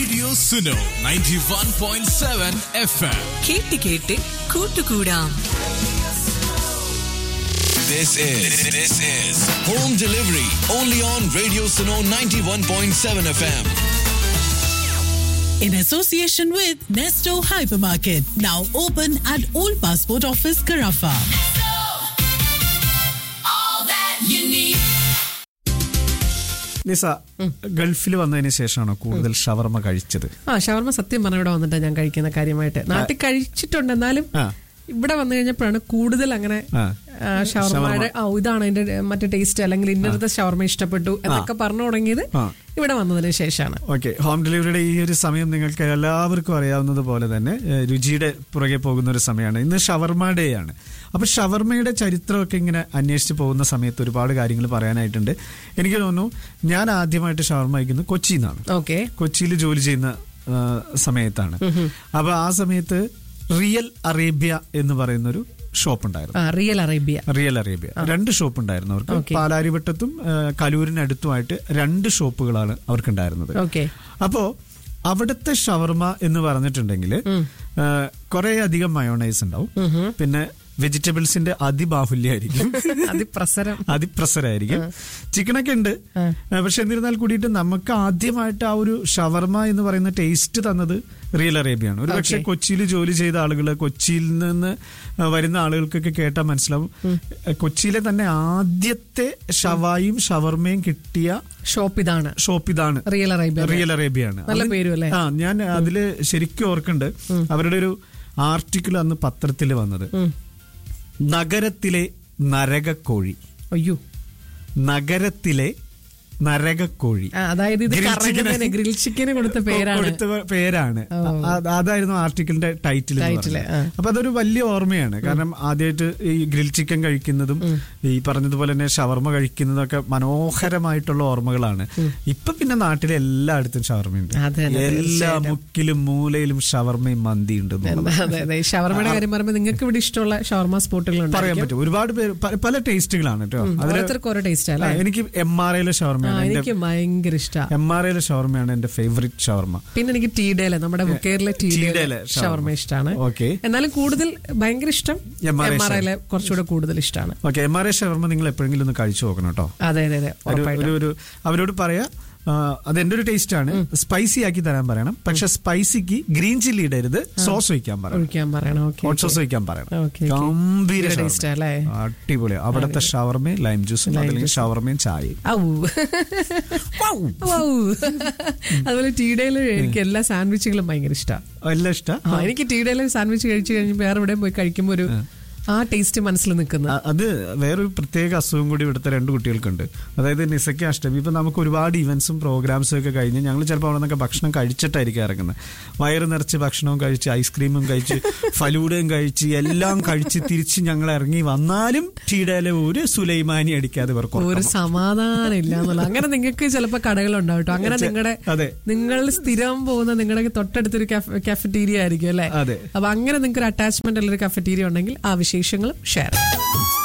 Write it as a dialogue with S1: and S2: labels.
S1: Radio Suno 91.7 FM.
S2: കേട്ട് കേട്ട് കൂട്ടുകൂടാം
S1: This is this is home delivery only on Radio Suno 91.7 FM.
S3: in association with Nesto Hypermarket, now open at Old Passport Office, Carafa.
S4: നിസ ഗൾഫിൽ വന്നതിന് ശേഷമാണോ കൂടുതൽ ഷവർമ കഴിച്ചത്
S5: ആ ഷവർമ്മ സത്യം പറഞ്ഞ ഇവിടെ വന്നിട്ടാ ഞാൻ കഴിക്കുന്ന കാര്യമായിട്ട് നാട്ടിൽ കഴിച്ചിട്ടുണ്ട് എന്നാലും
S4: ആ.
S5: ഇവിടെ വന്നു കഴിഞ്ഞപ്പോഴാണ് കൂടുതൽ അങ്ങനെ
S4: ആ.
S5: ആ, ഷവർമ്മയുടെ ആ ഇതാണ് അതിന്റെ മറ്റേ ടേസ്റ്റ് അല്ലെങ്കിൽ ഇന്നത്തെ ഷവർമ്മ ഇഷ്ടപ്പെട്ടു എന്നൊക്കെ പറഞ്ഞു തുടങ്ങിയത്
S4: ആ.
S5: ഇവിടെ വന്നതിന് ശേഷമാണ്
S4: ഓക്കെ ഹോം ഡെലിവറിയുടെ ഈ ഒരു സമയം നിങ്ങൾക്ക് എല്ലാവർക്കും അറിയാവുന്നത് പോലെ തന്നെ ഏഹ്, രുചിയുടെ പുറകെ പോകുന്ന ഒരു സമയമാണ് ഇന്ന് ഷവർമ ഡേ ആണ് അപ്പൊ ഷവർമയുടെ ചരിത്രമൊക്കെ ഇങ്ങനെ അന്വേഷിച്ച് പോകുന്ന സമയത്ത് ഒരുപാട് കാര്യങ്ങൾ പറയാനായിട്ടുണ്ട് എനിക്ക് തോന്നുന്നു ഞാൻ ആദ്യമായിട്ട് ഷവർമ കഴിക്കുന്നത് കൊച്ചിയിൽ നിന്നാണ്
S5: ഓക്കെ
S4: കൊച്ചിയിൽ ജോലി ചെയ്യുന്ന ആ, സമയത്താണ് അപ്പൊ ആ സമയത്ത് റിയൽ അറേബ്യ എന്ന് പറയുന്ന ഒരു ഷോപ്പ് ഉണ്ടായിരുന്നു
S5: ആ റിയൽ അറേബ്യ
S4: റിയൽ അറേബ്യ രണ്ട് ഷോപ്പ് ഉണ്ടായിരുന്നു അവർക്ക്
S5: Okay.
S4: പാലാരിവട്ടത്തും ആ, കലൂരിനടുത്തുമായിട്ട് രണ്ട് ഷോപ്പുകളാണ് അവർക്ക് ഉണ്ടായിരുന്നത്
S5: ഓക്കെ
S4: അപ്പോ അവിടുത്തെ ഷവർമ എന്ന് പറഞ്ഞിട്ടുണ്ടെങ്കിൽ കുറെ അധികം മയോണൈസ് ഉണ്ടാവും പിന്നെ വെജിറ്റബിൾസിന്റെ അതിബാഹുല്യമായിരിക്കും
S5: അതിപ്രസരം
S4: അതിപ്രസരായിരിക്കും ചിക്കനൊക്കെ ഉണ്ട് പക്ഷെ എന്നിരുന്നാൽ കൂടിയിട്ട് നമുക്ക് ആദ്യമായിട്ട് ആ ഒരു ഷവർമ എന്ന് പറയുന്ന ടേസ്റ്റ് തന്നത് റിയൽ അറേബ്യയാണ് ഒരു പക്ഷെ
S5: Okay.
S4: കൊച്ചിയിൽ ജോലി ചെയ്ത ആളുകൾ കൊച്ചിയിൽ നിന്ന് ആ, വരുന്ന ആളുകൾക്കൊക്കെ കേട്ടാൽ മനസ്സിലാവും കൊച്ചിയിലെ തന്നെ ആദ്യത്തെ ഷവായും ഷവർമയും കിട്ടിയ
S5: ഷോപ്പ് ഇതാണ്
S4: ഷോപ്പ് ഇതാണ്
S5: റിയൽ അറേബ്യ
S4: റിയൽ അറേബ്യയാണ്
S5: നല്ല
S4: അത്
S5: പേരും അല്ലേ?
S4: ആ ഞാൻ അതില് ശരിക്കും ഓർക്കുന്നുണ്ട് അവരുടെ ഒരു ആർട്ടിക്കിൾ അന്ന് പത്രത്തിൽ വന്നത് നഗരത്തിലെ നരകക്കോഴി
S5: അയ്യോ
S4: നഗരത്തിലെ നരകക്കോഴി
S5: ആ, അതായത് ഇത്
S4: Grill
S5: കറങ്ങുന്നതിന്
S4: chicken-
S5: ഗ്രിൽ ചിക്കന് കൊടുത്ത പേരാണ്
S4: കൊടുത്ത പേരാണ്
S5: ഓ.
S4: അ- അതായിരുന്നു ആർട്ടിക്കിളിന്റെ ടൈറ്റിൽ
S5: Title, ആ.
S4: അപ്പൊ അതൊരു വലിയ ഓർമ്മയാണ് കാരണം ആദ്യമായിട്ട് ഈ ഗ്രിൽ ചിക്കൻ കഴിക്കുന്നതും ഈ പറഞ്ഞതുപോലെ തന്നെ ഷവർമ കഴിക്കുന്നതൊക്കെ മനോഹരമായിട്ടുള്ള ഓർമ്മകളാണ് ഇപ്പൊ പിന്നെ നാട്ടിലെ എല്ലായിടത്തും ഷവർമയുണ്ട്
S5: അതെ, അതെ,
S4: എല്ലാ
S5: തീർച്ചയായിട്ടും.
S4: മുക്കിലും മൂലയിലും ഷവർമയും മന്തി ഉണ്ട്
S5: എന്താ, അതെ അതെ ഈ ഷവർമ്മയുടെ കാര്യം പറയുമ്പോൾ നിങ്ങൾക്ക് ഇവിടെ ഇഷ്ടമുള്ള ഷവർമ സ്പോട്ടുകൾ
S4: പറയാൻ പറ്റും ഒരുപാട് പേര് പ- പല ടേസ്റ്റുകളാണ് കേട്ടോ അതില്
S5: ഓരോരുത്തർക്കും ഓരോ ടേസ്റ്റ്
S4: ആ,
S5: അല്ലേ
S4: എനിക്ക് എം ആർ ഐയിലെ
S5: ആ,
S4: ഷവർമയാണ് എന്റെ
S5: എനിക്ക് ഭയങ്കര ഇഷ്ടാ
S4: എം ആർ ഐയിലെ ഷവർമയാണ് എന്റെ ഫേവറേറ്റ് ഷവർമ
S5: പിന്നെ എനിക്ക് ടീഡേലെ നമ്മുടെ ബുക്കേറിലെ ടീഡേലെ
S4: ടീഡേലെ ഷവർമ്മ.
S5: ഷവർമ ഇഷ്ടമാണ്
S4: ഓക്കേ.
S5: എന്നാലും കൂടുതൽ ഭയങ്കര ഇഷ്ടം
S4: M R I
S5: M R ഐയിലെ കുറച്ചുകൂടെ കൂടുതൽ ഇഷ്ടമാണ്
S4: okay M R I shawarma നിങ്ങൾ എപ്പോഴെങ്കിലും ഒന്ന് കഴിച്ചു നോക്കണം കേട്ടോ
S5: അതെ അതെ അതെ
S4: ഒരു
S5: ഉറപ്പായിട്ടും
S4: ഒരു- ഒരു അവരോട് പറയാ ആ, അത് എന്റെ ഒരു ടേസ്റ്റ് ആണ് സ്പൈസി ആക്കി തരാൻ പറയണം പക്ഷെ സ്പൈസിക്ക് ഗ്രീൻ ചില്ലി ഇടരുത് സോസ് ഒഴിക്കാൻ പറയണം
S5: ഒഴിക്കാൻ പറയണം ഓക്കെ
S4: ഹോട്ട് സോസ് ഒഴിക്കാൻ പറയണം
S5: ഓക്കേ, ഓക്കേ.
S4: ഗംഭീര
S5: നല്ല
S4: ഷവർമ.
S5: taste ആ, അല്ലേ?
S4: അടിപൊളി അവിടുത്തെ ഷവർമയും ലൈം ജ്യൂസും അല്ലെങ്കിൽ ഷവർമയും ചായയും
S5: ഔ ഔ. അതുപോലെ ടീഡേയില് എനിക്ക് എല്ലാ സാൻഡ്വിച്ചുകളും ഭയങ്കര ഇഷ്ടമാണ്
S4: എല്ലാം ഇഷ്ടം
S5: എനിക്ക് ടീഡേയിലെ സാൻഡ്വിച്ച് കഴിച്ചു കഴിഞ്ഞാൽ വേറെ എവിടെയും പോയി കഴിക്കുമ്പോൾ ഒരു ആ ടേസ്റ്റ് മനസ്സിൽ നിൽക്കുന്നത്
S4: അ- അത് വേറൊരു പ്രത്യേക അസുഖം കൂടി ഇവിടുത്തെ രണ്ട് കുട്ടികൾക്കുണ്ട് അതായത് നിസയ്ക്ക് അഷ്ടമി ഇപ്പൊ നമുക്ക് ഒരുപാട് ഇവന്റ്സും പ്രോഗ്രാംസും ഒക്കെ കഴിഞ്ഞ് ഞങ്ങൾ ചിലപ്പോൾ അവിടെ നിന്നൊക്കെ ഭക്ഷണം കഴിച്ചിട്ടായിരിക്കും ഇറങ്ങുന്നത് വയറ് നിറച്ച് ഭക്ഷണവും കഴിച്ച് ഐസ്ക്രീമും കഴിച്ച് ഫലൂഡയും കഴിച്ച് എല്ലാം കഴിച്ച് തിരിച്ച് ഞങ്ങൾ ഇറങ്ങി വന്നാലും ടീഡയിലെ ഒരു സുലൈമാനി അടിക്കാതെ ഇവർക്ക്
S5: ഒരു
S4: ഉറക്കം.
S5: സമാധാനം ഇല്ല എന്നുള്ള അങ്ങനെ നിങ്ങൾക്ക് ചിലപ്പോൾ കടകളുണ്ടാവും കേട്ടോ അങ്ങനെ
S4: ചെ-
S5: നിങ്ങളുടെ
S4: അതെ.
S5: നിങ്ങൾ സ്ഥിരം പോകുന്ന നിങ്ങളുടെ തൊട്ടടുത്തൊരു കഫറ്റീരിയ ആയിരിക്കും അല്ലേ
S4: അതെ.
S5: അപ്പൊ അങ്ങനെ നിങ്ങൾക്ക് ഒരു അറ്റാച്ച്മെന്റ് ഉള്ള ഒരു കഫറ്റീരിയ ഉണ്ടെങ്കിൽ ആ വിശേഷങ്ങളും ഷെയർ